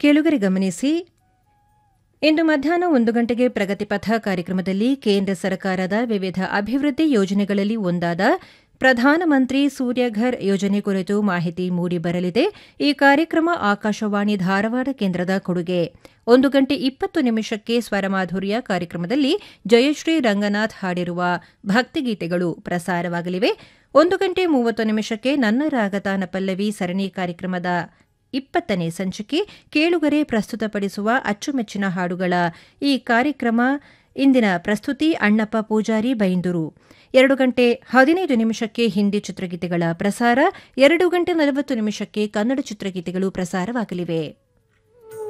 ಕೇಳುಗರೆ ಗಮನಿಸಿ ಇಂದು ಮಧ್ಯಾಹ್ನ ಒಂದು ಗಂಟೆಗೆ ಪ್ರಗತಿಪಥ ಕಾರ್ಯಕ್ರಮದಲ್ಲಿ ಕೇಂದ್ರ ಸರ್ಕಾರದ ವಿವಿಧ ಅಭಿವೃದ್ಧಿ ಯೋಜನೆಗಳಲ್ಲಿ ಒಂದಾದ ಪ್ರಧಾನಮಂತ್ರಿ ಸೂರ್ಯಘರ್ ಯೋಜನೆ ಕುರಿತು ಮಾಹಿತಿ ಮೂಡಿಬರಲಿದೆ ಈ ಕಾರ್ಯಕ್ರಮ ಆಕಾಶವಾಣಿ ಧಾರವಾಡ ಕೇಂದ್ರದ ಕೊಡುಗೆ ಒಂದು ಗಂಟೆ ಇಪ್ಪತ್ತು ನಿಮಿಷಕ್ಕೆ ಸ್ವರಮಾಧುರ್ಯ ಕಾರ್ಯಕ್ರಮದಲ್ಲಿ ಜಯಶ್ರೀ ರಂಗನಾಥ್ ಹಾಡಿರುವ ಭಕ್ತಿಗೀತೆಗಳು ಪ್ರಸಾರವಾಗಲಿವೆ ಒಂದು ಗಂಟೆ ಮೂವತ್ತು ನಿಮಿಷಕ್ಕೆ ನನ್ನ ರಾಗತಾನ ಪಲ್ಲವಿ ಸರಣಿ ಕಾರ್ಯಕ್ರಮದ ಇಪ್ಪತ್ತನೇ ಸಂಚಿಕೆ ಕೇಳುಗರೆ ಪ್ರಸ್ತುತಪಡಿಸುವ ಅಚ್ಚುಮೆಚ್ಚಿನ ಹಾಡುಗಳ ಈ ಕಾರ್ಯಕ್ರಮ ಇಂದಿನ ಪ್ರಸ್ತುತಿ ಅಣ್ಣಪ್ಪ ಪೂಜಾರಿ ಬೈಂದೂರು ಎರಡು ಗಂಟೆ ಹದಿನೈದು ನಿಮಿಷಕ್ಕೆ ಹಿಂದಿ ಚಿತ್ರಗೀತೆಗಳ ಪ್ರಸಾರ ಎರಡು ಗಂಟೆ ನಲವತ್ತು ನಿಮಿಷಕ್ಕೆ ಕನ್ನಡ ಚಿತ್ರಗೀತೆಗಳು ಪ್ರಸಾರವಾಗಲಿವೆ